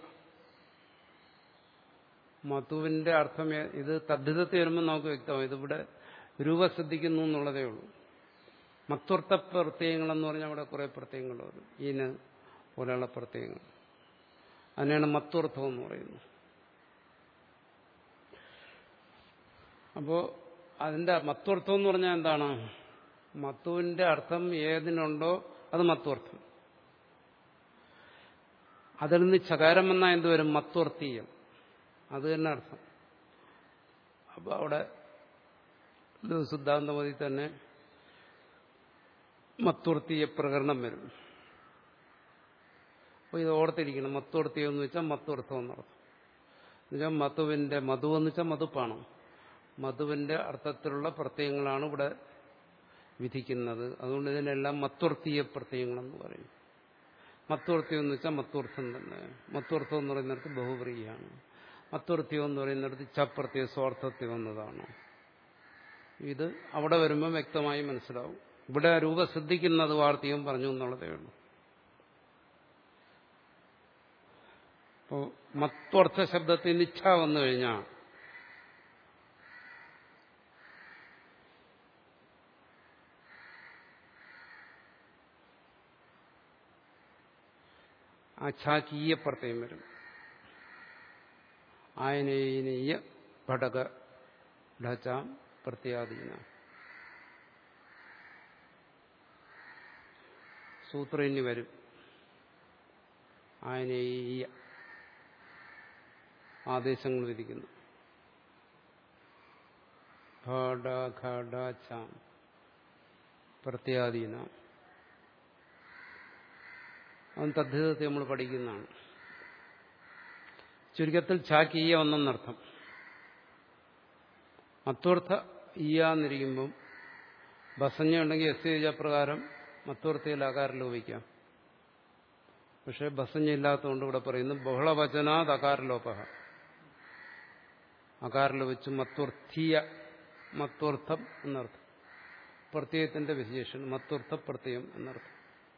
മതുവിന്റെ അർത്ഥം ഏ- ഇത് തദ്ധിതത്തിൽ വരുമ്പോൾ നമുക്ക് വ്യക്തമാവും ഇതിവിടെ രൂപസിദ്ധിക്കുന്നു എന്നുള്ളതേ ഉള്ളൂ മത്വർത്ഥ പ്രത്യയങ്ങളെന്ന് പറഞ്ഞാൽ അവിടെ കുറെ പ്രത്യയങ്ങൾ വരും ഈന് പോലെയുള്ള പ്രത്യയങ്ങൾ അതിനെയാണ് മത്വർത്ഥം എന്ന് പറയുന്നത് അപ്പോ അതിന്റെ മത്വർത്ഥം എന്ന് പറഞ്ഞാൽ എന്താണ് മത്തുവിന്റെ അർത്ഥം ഏതിനുണ്ടോ അത് മത്വർത്ഥം അതിൽ നിന്ന് ചകാരം വന്നാൽ എന്തുവരും മത്വർത്ഥീയം അത് തന്നെ അർത്ഥം അപ്പൊ അവിടെ സിദ്ധാന്തമതി തന്നെ മത്വർത്ഥീയ പ്രകരണം വരും അപ്പൊ ഇത് ഓർത്തിരിക്കണം മത്വർത്ഥീയം എന്ന് വെച്ചാൽ മത്വർത്ഥം എന്നർത്ഥം എന്നുവെച്ചാൽ മധുവിന്റെ മധു എന്ന് വെച്ചാൽ മധുപ്പാണ് മധുവിന്റെ അർത്ഥത്തിലുള്ള പ്രത്യയങ്ങളാണ് ഇവിടെ വിധിക്കുന്നത് അതുകൊണ്ട് ഇതിനെല്ലാം മത്വർത്ഥീയ പ്രത്യയങ്ങളെന്ന് പറയും മത്വർത്ഥ്യം എന്ന് വെച്ചാൽ മത്വർത്ഥം തന്നെ മത്വർത്ഥം എന്ന് പറയുന്നിടത്ത് ബഹുപ്രിയാണ് മത്വർത്ഥ്യം എന്ന് പറയുന്നിടത്ത് ചപ്രത്യ സ്വാർത്ഥത്യം എന്നതാണ് ഇത് അവിടെ വരുമ്പോൾ വ്യക്തമായി മനസ്സിലാവും ഇവിടെ രൂപ ശ്രദ്ധിക്കുന്നത് വാർത്തയും പറഞ്ഞു എന്നുള്ളതേ ഉള്ളൂ അപ്പോ മത്വർത്ഥ ശബ്ദത്തിന് ഇച്ഛ വന്നു കഴിഞ്ഞാൽ ആച്ഛാകീയ പ്രത്യയം വരും ആയനീയ ഘടക ഢചാം പ്രത്യാധീന സൂത്രം ഇനി വരും ആയനീയ ആദേശങ്ങൾ വിധിക്കുന്നു ഘട ഘട ചാം പ്രത്യാധീന അവൻ തദ്ധിതത്തെ നമ്മൾ പഠിക്കുന്നതാണ് ചുരുക്കത്തിൽ ചാക്കീയ ഒന്നെന്നർത്ഥം മത്വർത്ഥ ഈയാന്നിരിക്കുമ്പം ബസഞ്ഞ ഉണ്ടെങ്കിൽ എസ് എ പ്രകാരം മത്വർത്ഥയിൽ ആകാരം ലോപിക്കാം പക്ഷെ ബസഞ്ഞ ഇല്ലാത്തതുകൊണ്ട് ഇവിടെ പറയുന്നു ബഹുളവചനാത് അകാരലോപ അകാരലോപിച്ച് മത്വർത്ഥീയ മത്വർത്ഥം എന്നർത്ഥം പ്രത്യയത്തിന്റെ വിശേഷണം മത്വർത്ഥ പ്രത്യയം എന്നർത്ഥം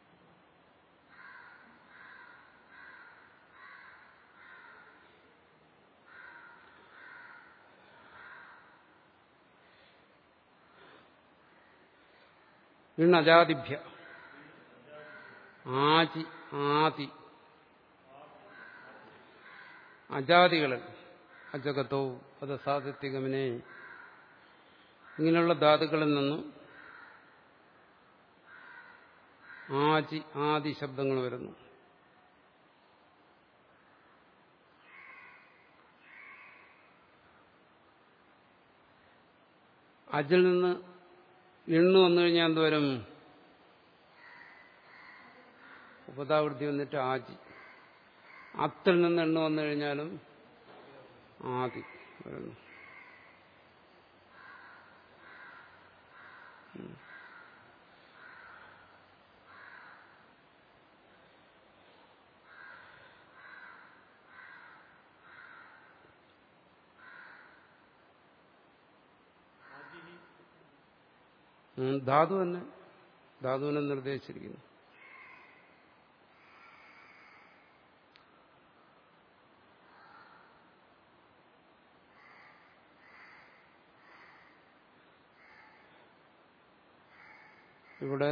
ഇണജാതിഭ്യ ആചി ആതി അജാതികളിൽ അജഗതോ അത് സാധിത്യഗമനെ ഇങ്ങനെയുള്ള ധാതുക്കളിൽ നിന്നും ആചി ആദി ശബ്ദങ്ങൾ വരുന്നു അജിൽ നിന്ന് എണ്ണു വന്നു കഴിഞ്ഞാൽ എന്തുവരും ഉപതാവൃത്തി വന്നിട്ട് ആജി അത്തിൽ നിന്ന് എണ്ണു വന്നു കഴിഞ്ഞാലും ആദി വരുന്നു ഉം, ധാതു തന്നെ ധാതുവിനെ നിർദ്ദേശിച്ചിരിക്കുന്നു ഇവിടെ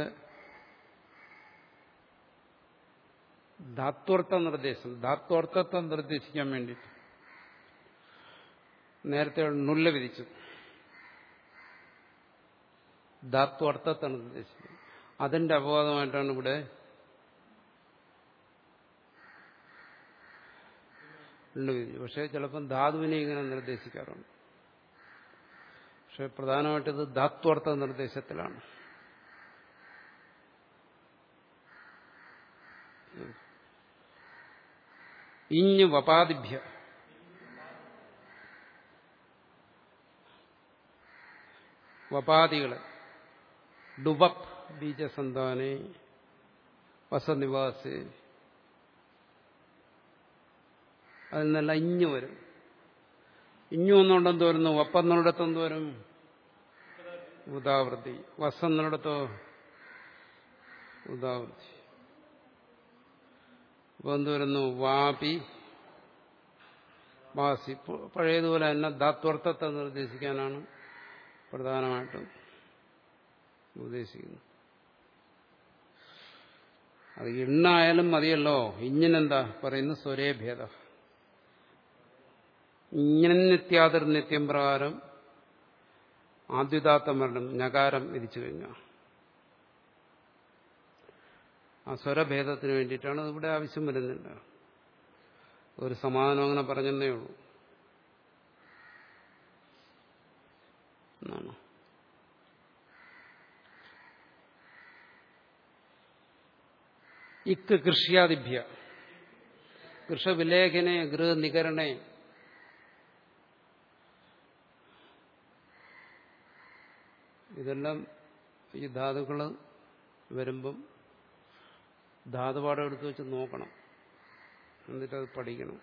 ധാത്വർത്ഥ നിർദ്ദേശം ധാത്വർത്ഥത്തെ നിർദ്ദേശിക്കാൻ വേണ്ടിയിട്ട് നേരത്തെ നുല്ല വിധിച്ചു ധാത്വർത്ഥത്തെ നിർദ്ദേശിക്കുന്നത് അതിന്റെ അപവാദമായിട്ടാണ് ഇവിടെ നുല്ല വിധി പക്ഷെ ചിലപ്പം ധാതുവിനെ ഇങ്ങനെ നിർദ്ദേശിക്കാറുണ്ട് പക്ഷെ പ്രധാനമായിട്ടത് ധാത്വർത്ഥ നിർദ്ദേശത്തിലാണ് ഇഞ്ഞ് വപാദിഭ്യ വപാദികളെ ഡുബപ് ബീജസന്താനെ വസനിവാസേ അതിൽ നിന്നെല്ലാം ഇഞ്ഞു വരും ഇഞ്ഞു ഒന്നുണ്ടെന്ന് വരുന്നു വപ്പെന്നുള്ളിടത്ത് എന്ത് വരും ഉദാവൃത്തി വസ്സെന്നുള്ളിടത്തോ ഉദാവൃത്തി അപ്പൊ എന്ത് വരുന്നു വാപി വാസി പ- പഴയതുപോലെ തന്നെ ധാത്വർത്ഥത്തെ നിർദ്ദേശിക്കാനാണ് പ്രധാനമായിട്ടും ഉദ്ദേശിക്കുന്നത് അത് ഇണ്ണായാലും മതിയല്ലോ ഇഞ്ഞിനെന്താ പറയുന്നു സ്വരേഭേദ ഇഞ്ഞനിത്യാതിർ നിത്യം പ്രകാരം ആദ്യുദാത്തം വരണം ഞകാരം വിധിച്ചു കഴിഞ്ഞാൽ ആ സ്വരഭേദത്തിന് വേണ്ടിയിട്ടാണ് അത് ഇവിടെ ആവശ്യം വരുന്നില്ല ഒരു സമാധാനം അങ്ങനെ പറഞ്ഞെന്നേ ഉള്ളൂ എന്നാണ് ഇക്ക് കൃഷ്യാദിഭ്യ കൃഷവിലേഖനെ ഗൃഹനികരണേ ഇതെല്ലാം ഈ ധാതുക്കൾ വരുമ്പം ധാതുപാഠം എടുത്ത് വെച്ച് നോക്കണം എന്നിട്ടത് പഠിക്കണം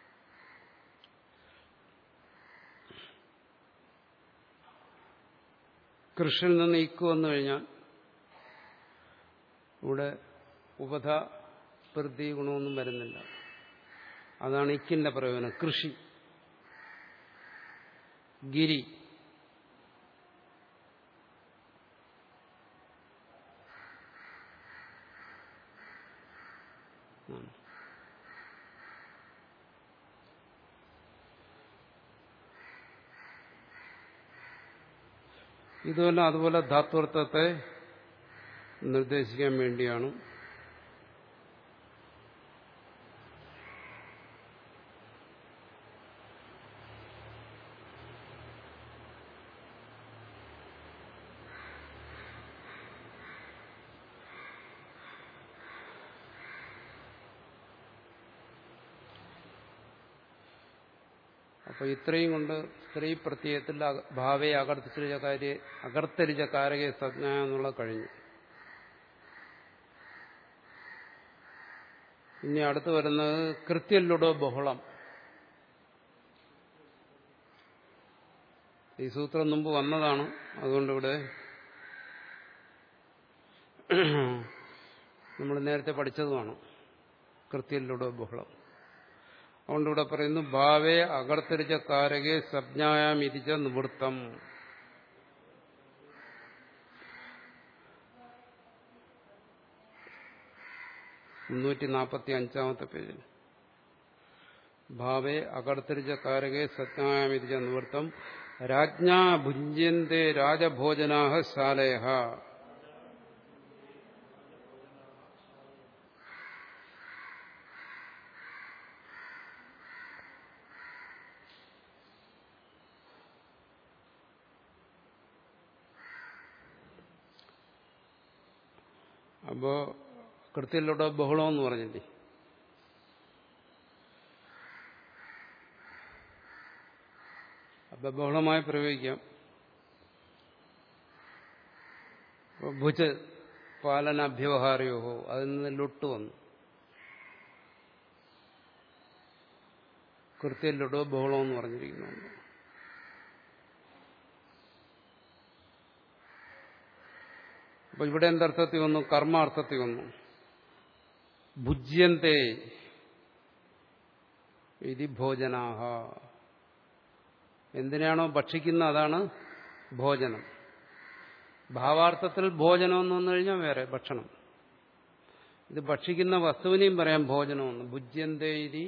കൃഷിയിൽ നിന്ന് ഇക്ക് വന്നു കഴിഞ്ഞാൽ ഇവിടെ ഉപധ പ്രതി ഗുണമൊന്നും വരുന്നില്ല അതാണ് ഇക്കിന്റെ പ്രയോജനം കൃഷി ഗിരി ആണ്. ഇതുമല്ല അതുപോലെ ധാത്വർത്ഥത്തെ നിർദ്ദേശിക്കാൻ വേണ്ടിയാണ് അപ്പൊ ഇത്രയും കൊണ്ട് സ്ത്രീ പ്രത്യയത്തിൽ അക- ഭാവയെ അകർത്തിച്ച കാര്യ അകർത്തരിച്ച കാരകെ സജ്ഞ എന്നുള്ള കഴിഞ്ഞു ഇനി അടുത്ത് വരുന്നത് കൃത്യല്ലുടോ ബഹുളം ഈ സൂത്രം മുമ്പ് വന്നതാണ് അതുകൊണ്ടിവിടെ നമ്മൾ നേരത്തെ പഠിച്ചതുമാണ് കൃത്യല്ലുടോ ബഹുളം അതുകൊണ്ട് ഇവിടെ പറയുന്നു ഭാവേ അകർത്തരിച്ച കാരകെ സജ്ഞായാം ഇരിച്ച നിവൃത്തം മുന്നൂറ്റി നാൽപ്പത്തി അഞ്ചാമത്തെ പേജിൽ ഭാവേ അകർത്തരിച്ച കാരകെ സജ്ഞായാം ഇരിച്ച നിവൃത്തം രാജ്ഞാ ഭുഞ്യന്തേ രാജഭോജനാഹ ശാലയ അപ്പോ കൃത്യത്തിലൂടെ ബഹളം എന്ന് പറഞ്ഞില്ലേ അപ്പൊ ബഹളമായി പ്രയോഗിക്കാം അപ്പൊ ഭുജ് പാലനാഭ്യവഹാരയോഹോ അതിൽ നിന്ന് ലൊട്ട് വന്നു കൃത്യത്തിലൂടെ ബഹളം എന്ന് പറഞ്ഞിരിക്കുന്നുണ്ട് അപ്പൊ ഇവിടെ എന്തർത്ഥത്തിൽ വന്നു കർമാർത്ഥത്തിൽ വന്നു ഭുജ്യന്തേ ഇതി ഭോജനാഹ എന്തിനാണോ ഭക്ഷിക്കുന്ന അതാണ് ഭോജനം ഭാവാർത്ഥത്തിൽ ഭോജനം എന്ന് വന്നു കഴിഞ്ഞാൽ വേറെ ഭക്ഷണം ഇത് ഭക്ഷിക്കുന്ന വസ്തുവിനെയും പറയാം ഭോജനമെന്ന് ഭുജ്യന്തേ ഇതി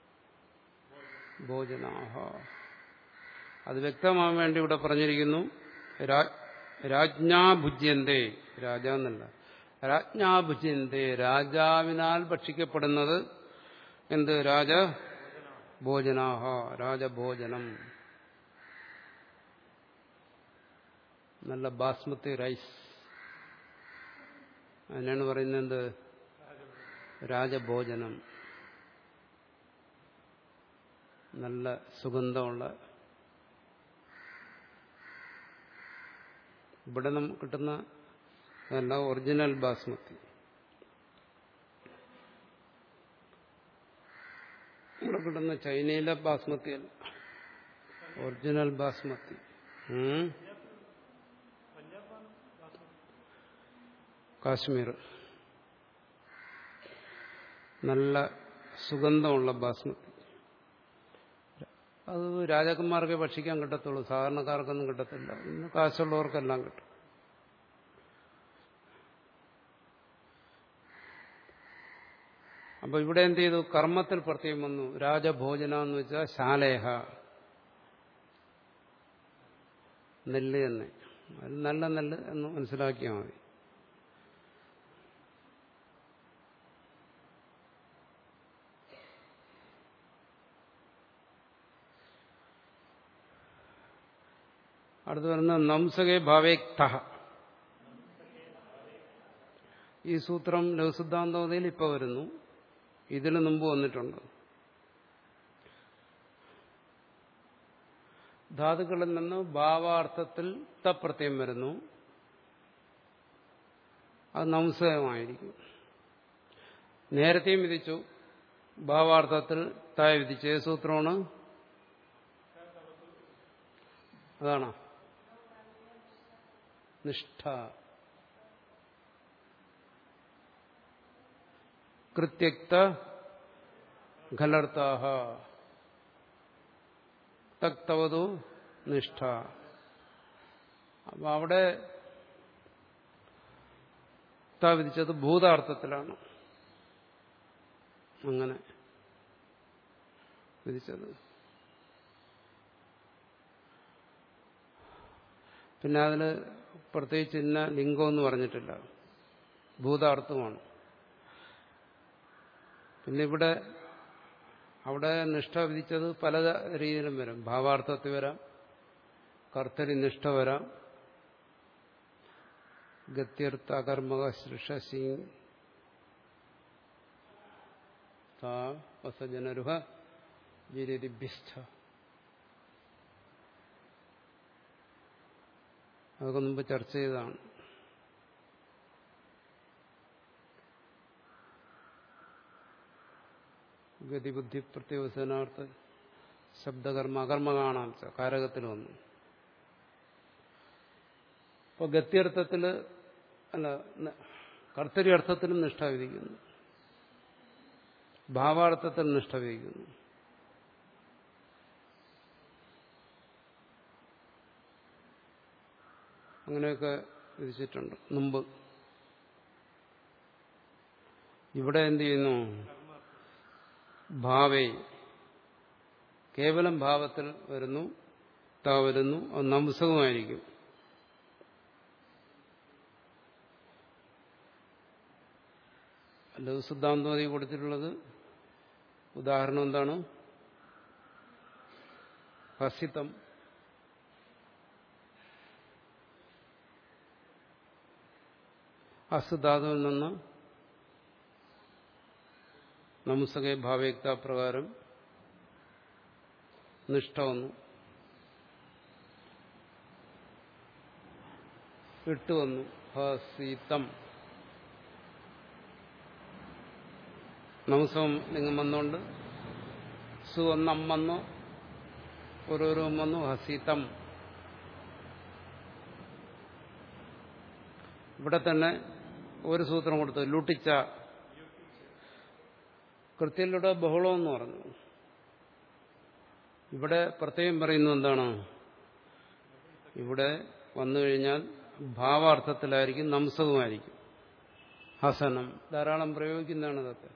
ഭോജനാഹ അത് വ്യക്തമാകാൻ വേണ്ടി ഇവിടെ പറഞ്ഞിരിക്കുന്നു രാജ്ഞാഭുജ്യന്തേ രാജ എന്നല്ല രാജ്ഞാഭുജ്യന്തേ രാജാവിനാൽ ഭക്ഷിക്കപ്പെടുന്നത് എന്ത് രാജ ഭോജനാഹ രാജഭോജനം നല്ല ബാസ്മതി റൈസ് അതിനാണ് പറയുന്നത് എന്ത് രാജഭോജനം നല്ല സുഗന്ധമുള്ള ഇവിടെ നമുക്ക് കിട്ടുന്ന അതല്ല ഒറിജിനൽ ബാസ്മതി ഇവിടെ കിട്ടുന്ന ചൈനയിലെ ബാസ്മതി അല്ല ഒറിജിനൽ ബാസ്മതി ഉം. പഞ്ചാബാണ് ബാസ്മതി കാശ്മീർ നല്ല സുഗന്ധമുള്ള ബാസ്മതി അത് രാജാക്കന്മാർക്കേ ഭക്ഷിക്കാൻ കിട്ടത്തുള്ളൂ സാധാരണക്കാർക്കൊന്നും കിട്ടത്തില്ല ഇന്ന് കാശുള്ളവർക്കെല്ലാം കിട്ടും അപ്പൊ ഇവിടെ എന്ത് ചെയ്തു കർമ്മത്തിൽ പ്രത്യേകം വന്നു രാജഭോജന എന്ന് വെച്ചാൽ ശാലേഹ നെല്ല് തന്നെ അത് നല്ല നെല്ല് എന്ന് മനസ്സിലാക്കിയാൽ മതി അടുത്ത് വരുന്ന നംസകെ ഭാവേക്ത ഈ സൂത്രം ലഘുസിദ്ധാന്തവതയിൽ ഇപ്പൊ വരുന്നു ഇതിനു മുമ്പ് വന്നിട്ടുണ്ട് ധാതുക്കളിൽ നിന്ന് ഭാവാർത്ഥത്തിൽ തപ്രത്യം വരുന്നു അത് നംസകമായിരിക്കും നേരത്തെയും വിധിച്ചു ഭാവാർത്ഥത്തിൽ തായ വിധിച്ചു ഏത് സൂത്രമാണ് അതാണോ നിഷ്ഠ കൃത്യക്ത ഖലർത്താഹ തക്തവതു നിഷ്ഠ അപ്പൊ അവിടെ ത വിധിച്ചത് ഭൂതാർത്ഥത്തിലാണ് അങ്ങനെ വിധിച്ചത് പിന്നെ അതിൽ പ്രത്യേകിച്ച് ഇന്ന ലിംഗമെന്ന് പറഞ്ഞിട്ടില്ല ഭൂതാർത്ഥമാണ് പിന്നെ ഇവിടെ അവിടെ നിഷ്ഠ വിധിച്ചത് പല രീതിയിലും വരും ഭാവാർത്ഥത്തിൽ വരാം കർത്തരി നിഷ്ഠ വരാം ഗത്യർത്ഥ കർമ്മക സൃഷസി വസജനരുഹ ജിരതിഭ്യസ്ഥ അതൊക്കെ മുമ്പ് ചർച്ച ചെയ്തതാണ് ഗതിബുദ്ധി പ്രത്യവസനാർത്ഥ ശബ്ദകർമ്മ അകർമ്മ കാണാം കാരകത്തിൽ വന്നു ഇപ്പൊ ഗത്യർത്ഥത്തില് അല്ല കർത്തരി അർത്ഥത്തിലും നിഷ്ഠ വിധിക്കുന്നു ഭാവാർത്ഥത്തിൽ നിഷ്ഠ വിധിക്കുന്നു അങ്ങനെയൊക്കെ വിധിച്ചിട്ടുണ്ട് മുമ്പ് ഇവിടെ എന്ത് ചെയ്യുന്നു ഭാവേ കേവലം ഭാവത്തിൽ വരുന്നു താ വരുന്നു അത് നംസകമായിരിക്കും ലഘു സിദ്ധാന്തമതി കൊടുത്തിട്ടുള്ളത് ഉദാഹരണം എന്താണ് ഹസിതം അസുധാതുവിൽ നിന്ന് നംസകെ ഭാവ്യക്ത പ്രകാരം നിഷ്ഠ വന്നു ഇട്ട് വന്നു ഹസീതം നംസം നിങ്ങൾ വന്നുകൊണ്ട് സു ഒന്നം വന്നു ഓരോരോ വന്നു ഹസീതം ഇവിടെ തന്നെ ഒരു സൂത്രം കൊടുത്തു ലുട്ടിച്ച കൃത്യത്തിലൂടെ ബഹുളം എന്ന് പറഞ്ഞു ഇവിടെ പ്രത്യേകം പറയുന്നു എന്താണ് ഇവിടെ വന്നു കഴിഞ്ഞാൽ ഭാവാർത്ഥത്തിലായിരിക്കും നംസവുമായിരിക്കും ഹസനം ധാരാളം പ്രയോഗിക്കുന്നതാണ് ഇതൊക്കെ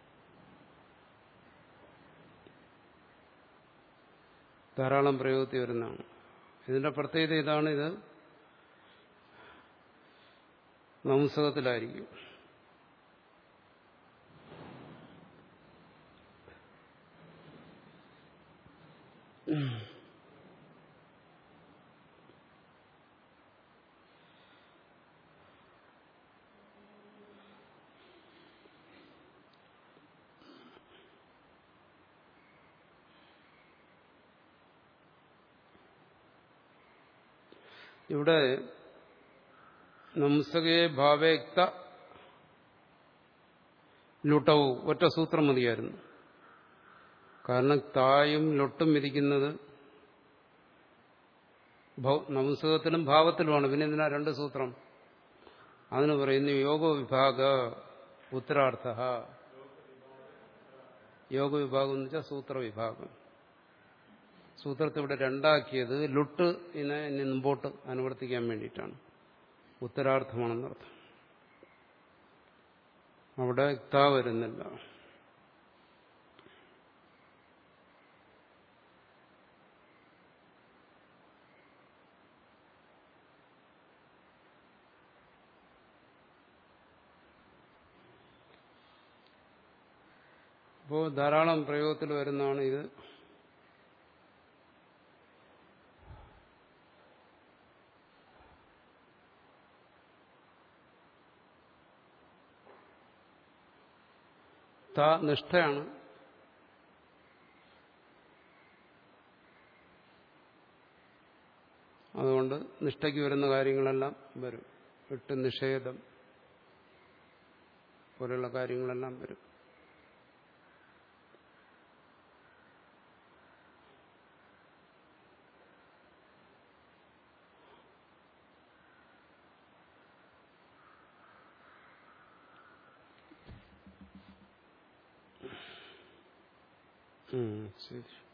ധാരാളം പ്രയോഗത്തിൽ വരുന്നതാണ് ഇതിന്റെ പ്രത്യേകത ഇതാണ് ഇത് നംസകത്തിലായിരിക്കും ഇവിടെ നംസകയെ ഭാവേക്ത ലുട്ടവും ഒറ്റ സൂത്രം മതിയായിരുന്നു കാരണം തായും ലൊട്ടും വിധിക്കുന്നത് നപുംസകത്തിലും ഭാവത്തിലുമാണ് പിന്നെ എന്തിനാ രണ്ട് സൂത്രം അതിന് പറയുന്നു യോഗ വിഭാഗ ഉത്തരാർത്ഥ യോഗ വിഭാഗം എന്ന് വെച്ചാൽ സൂത്രവിഭാഗം സൂത്രത്തെ ഇവിടെ രണ്ടാക്കിയത് ലുട്ട് ഇനെ ഇനി മുമ്പോട്ട് അനുവർത്തിക്കാൻ വേണ്ടിയിട്ടാണ് ഉത്തരാർത്ഥമാണെന്നർത്ഥം അവിടെ യുക്ത വരുന്നില്ല അപ്പോൾ ധാരാളം പ്രയോഗത്തിൽ വരുന്നതാണ് ഇത് ത നിഷ്ഠയാണ് അതുകൊണ്ട് നിഷ്ഠയ്ക്ക് വരുന്ന കാര്യങ്ങളെല്ലാം വരും വിട്ട് നിഷേധം പോലെയുള്ള കാര്യങ്ങളെല്ലാം വരും ഉം, ശരി